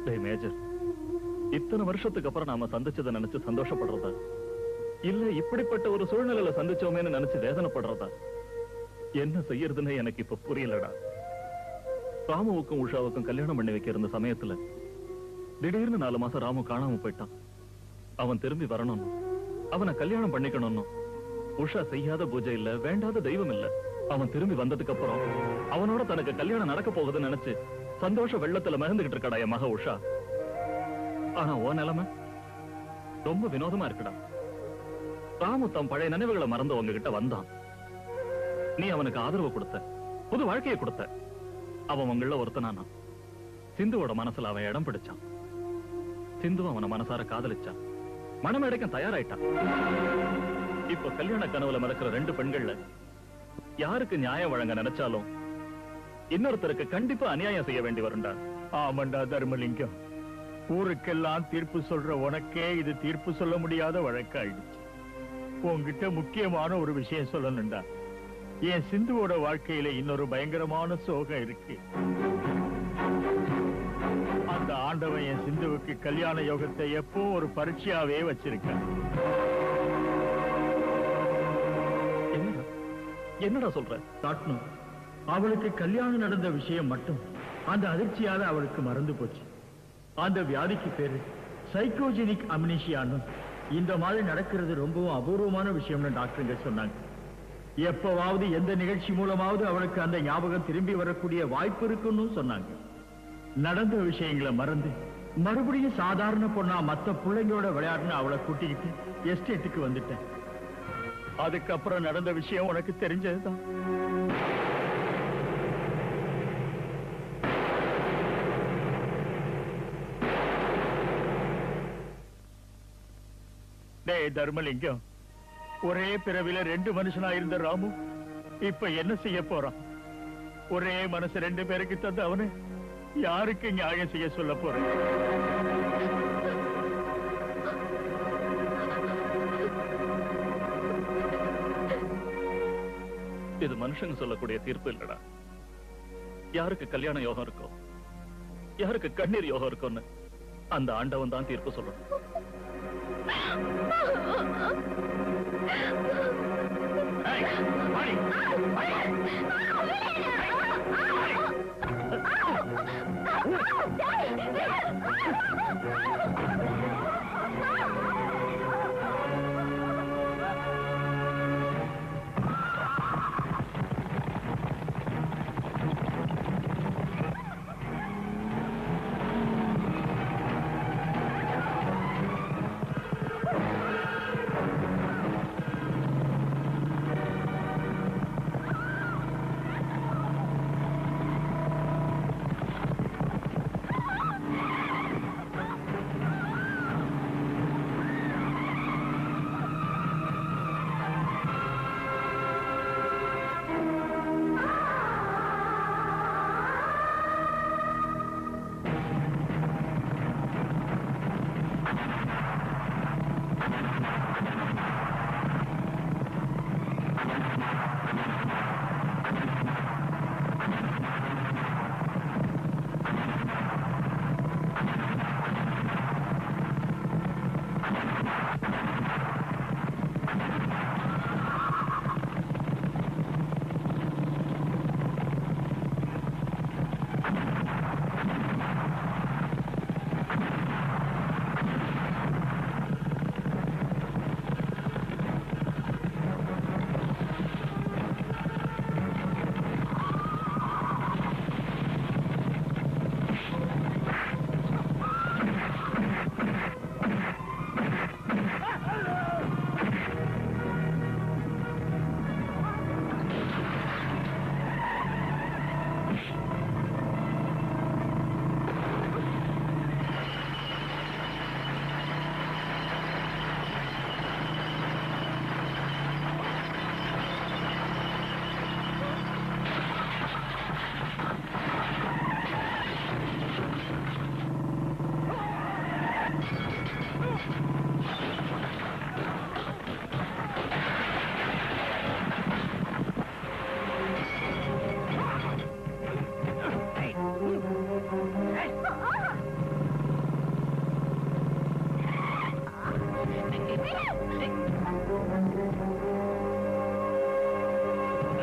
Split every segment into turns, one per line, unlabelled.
டேய் மேஜர் இத்தனை வருஷத்துக்கு அப்புறம் நாம சந்திச்சதை நினைச்சு சந்தோஷப்படுறதா இல்ல இப்படிப்பட்ட ஒரு சூழ்நிலையில சந்திச்சோமேன்னு நினைச்சு வேதனைப்படுறதா என்ன செய்யறதுன்னு எனக்கு இப்ப புரியலடா ராமுவுக்கும் உஷாவுக்கும் கல்யாணம் பண்ணி வைக்க இருந்த சமயத்துல திடீர்னு நாலு மாசம் ராமு காணாம போயிட்டான் அவன் திரும்பி வரணும் அவனை கல்யாணம் பண்ணிக்கணும்னு உஷா செய்யாத பூஜை இல்ல வேண்டாத தெய்வம் இல்ல அவன் திரும்பி வந்ததுக்கு அப்புறம் அவனோட தனக்கு கல்யாணம் நடக்க போகுதுன்னு நினைச்சு சந்தோஷ வெள்ளத்துல மறந்துகிட்டு இருக்கடா என் மக உஷா ஆனா ஓ நிலைமை ரொம்ப வினோதமா இருக்குடா ராமு தம் பழைய நினைவுகளை மறந்து உங்ககிட்ட வந்தான் நீ அவனுக்கு ஆதரவு கொடுத்த புது வாழ்க்கையை கொடுத்த அவன் உங்கள ஒருத்தனானா சிந்துவோட மனசுல அவன் இடம் பிடிச்சான் சிந்து அவனை மனசார காதலிச்சான் மனமேடைக்கும் தயாராயிட்டான் இப்ப கல்யாண கனவுல மறக்கிற ரெண்டு பெண்கள்ல யாருக்கு நியாயம் வழங்க நினைச்சாலும் இன்னொருத்தருக்கு கண்டிப்பா அநியாயம் செய்ய வேண்டி வரும்டா
ஆமாண்டா தர்மலிங்கம் ஊருக்கெல்லாம் தீர்ப்பு சொல்ற உனக்கே இது தீர்ப்பு சொல்ல முடியாத வழக்காயிடுச்சு உன்கிட்ட முக்கியமான ஒரு விஷயம் சொல்லணும்டா என் சிந்துவோட வாழ்க்கையில இன்னொரு பயங்கரமான சோகம் இருக்கு அந்த ஆண்டவன் என் சிந்துவுக்கு கல்யாண யோகத்தை எப்போ ஒரு பரீட்சையாவே வச்சிருக்கான்
என்னடா என்னடா சொல்ற
காட்டணும் அவளுக்கு கல்யாணம் நடந்த விஷயம் மட்டும் அந்த அதிர்ச்சியால அவளுக்கு மறந்து போச்சு அந்த வியாதிக்கு பேரு சைக்கோஜெனிக் அம்னிஷியான்னு இந்த மாதிரி நடக்கிறது ரொம்பவும் அபூர்வமான விஷயம்னு டாக்டருங்க சொன்னாங்க எப்பவாவது எந்த நிகழ்ச்சி மூலமாவது அவளுக்கு அந்த ஞாபகம் திரும்பி வரக்கூடிய வாய்ப்பு இருக்குன்னு சொன்னாங்க நடந்த விஷயங்களை மறந்து மறுபடியும் சாதாரண பொண்ணா மத்த பிள்ளைங்களோட விளையாடுன்னு அவளை கூட்டிக்கிட்டு எஸ்டேட்டுக்கு வந்துட்டேன் அதுக்கப்புறம் நடந்த விஷயம் உனக்கு தெரிஞ்சதுதான் டேய் தர்மலிங்கம் ஒரே பிறவில ரெண்டு மனுஷனா இருந்த ராமு இப்ப என்ன செய்ய போறான் ஒரே மனசு ரெண்டு பேருக்கு தந்த அவனு யாருக்கு நியாயம் செய்ய சொல்ல போறேன்
இது மனுஷங்க சொல்லக்கூடிய தீர்ப்பு இல்லடா யாருக்கு கல்யாண யோகம் இருக்கோ யாருக்கு கண்ணீர் யோகம் இருக்கும்னு அந்த ஆண்டவன் தான் தீர்ப்பு சொல்லணும்
ஏய், வாடி, வாடி.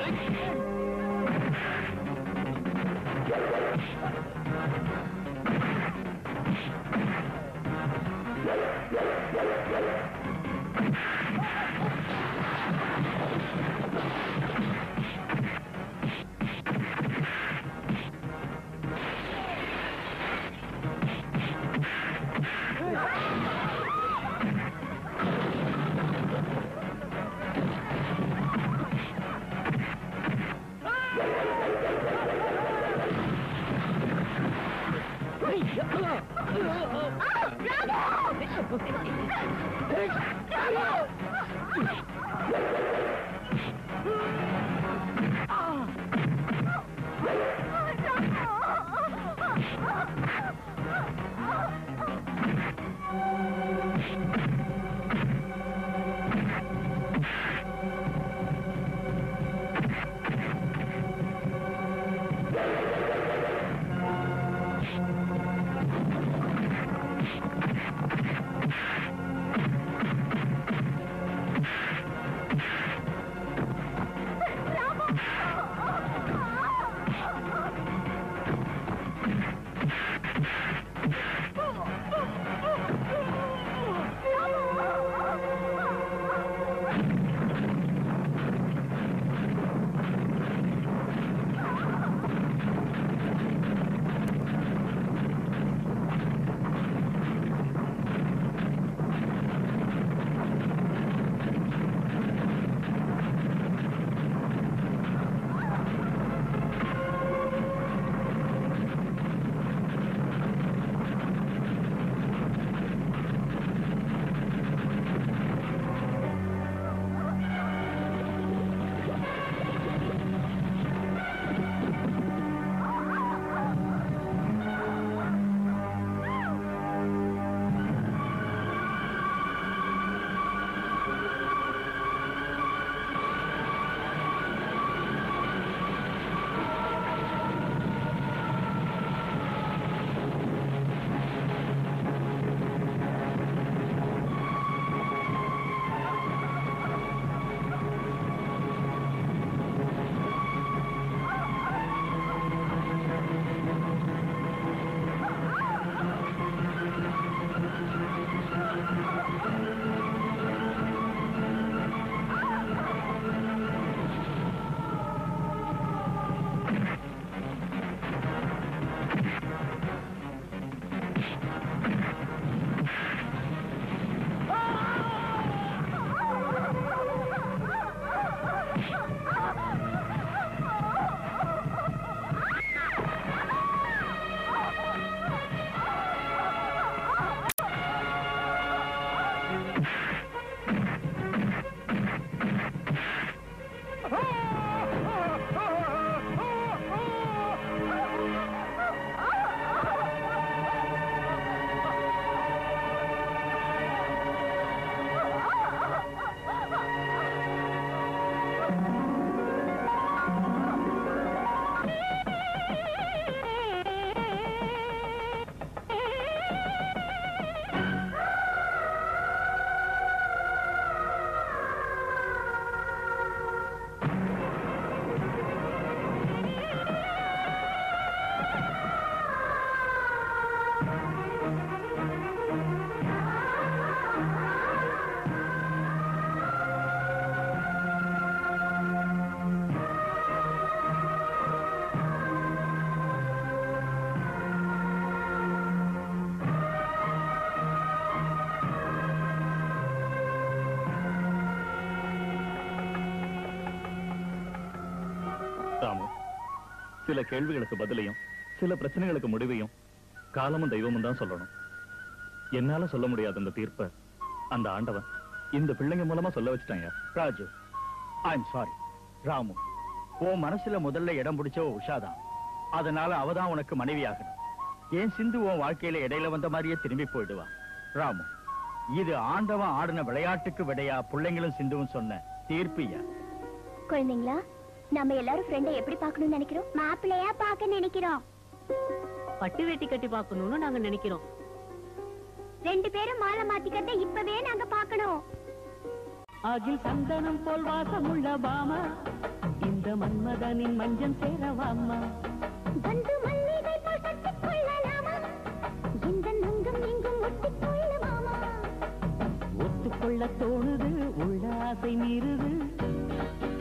ராமு சில கேள்விகளுக்கு பதிலையும் சில பிரச்சனைகளுக்கு முடிவையும் காலமும் தெய்வமும் தான் சொல்லணும் என்னால சொல்ல முடியாத அந்த தீர்ப்பை அந்த ஆண்டவன் இந்த பிள்ளைங்க மூலமா சொல்ல வச்சுட்டாங்க
ராஜு ஐம் சாரி ராமு உன் மனசுல முதல்ல இடம் பிடிச்சவ உஷாதான் அதனால அவதான் உனக்கு மனைவியாகணும் ஏன் சிந்து உன் வாழ்க்கையில இடையில வந்த மாதிரியே திரும்பி போயிடுவா ராமு இது ஆண்டவன் ஆடின விளையாட்டுக்கு விடையா பிள்ளைங்களும் சிந்துவும் சொன்ன தீர்ப்பியா
குழந்தைங்களா நம்ம எல்லாரும் ஃப்ரெண்டை எப்படி பார்க்கணும்னு நினைக்கிறோம் மாப்பிள்ளையா பார்க்க நினைக்கிறோம்
பட்டு வேட்டி கட்டி பார்க்கணும்னு நாங்க நினைக்கிறோம்
ரெண்டு பேரும் மாலை மாத்திக்கிறத இப்பவே நாங்க பார்க்கணும்
அகில் சந்தனம் போல் வாசமுள்ள பாமா இந்த மன்மதனின் மஞ்சள் சேரவாமா
வந்து மல்லிகை போல் கட்டிக் கொள்ளலாமா இந்த நங்கம் எங்கும் ஒட்டிக் கொள்ளுமாமா
ஒத்துக்கொள்ள தோணுது உள்ள ஆசை மீறுது